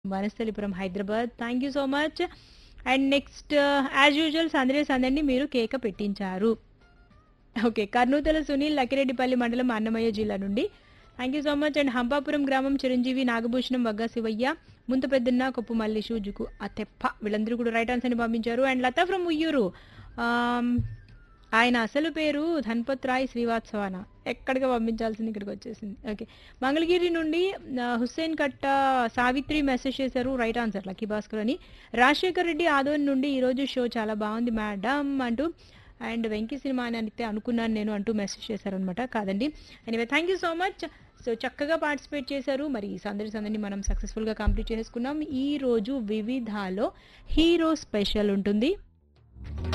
Vanasthalipuram Hyderabad thank you so much and next as usual సందడి సందడిని మీరు కేక పెట్టించారు ఓకే కర్నూతల సునీల్ లక్కిరెడ్డిపల్లి మండలం అన్నమయ్య జిల్లా నుండి thank you so much and Hampapuram గ్రామం చిరంజీవి నాగభూషణం వగ్గ శివయ్య ముంత పెద్దన్న కొప్పు మల్లేషు జుకు అతెప్ప వీళ్ళందరూ కూడా రైట్ ఆన్సర్ని పంపించారు and Latha from Uyyuru um, ఆయన అసలు పేరు ధన్పత్ రాయ్ శ్రీవాత్సవాన ఎక్కడికి పంపించాల్సింది ఇక్కడికి వచ్చేసింది ఓకే మంగళగిరి నుండి ఆ, హుస్సేన్ కట్ట సావిత్రి మెసేజ్ చేశారు రైట్ ఆన్సర్ లక్కీ భాస్కర్ అని రాజశేఖర్ రెడ్డి ఆదోన్ నుండి ఈరోజు షో చాలా బాగుంది మేడం అంటూ అండ్ వెంకీ సినిమా అని అయితే అనుకున్నాను నేను అంటూ మెసేజ్ చేశారనమాట కాదండి anyway thank you so much so చక్కగా పార్టిసిపేట్ చేశారు మరి ఈ సందడి సందడిని మనం సక్సెస్ఫుల్గా కంప్లీట్ చేసుకున్నాం ఈ రోజు వివిధాలో హీరో స్పెషల్ ఉంటుంది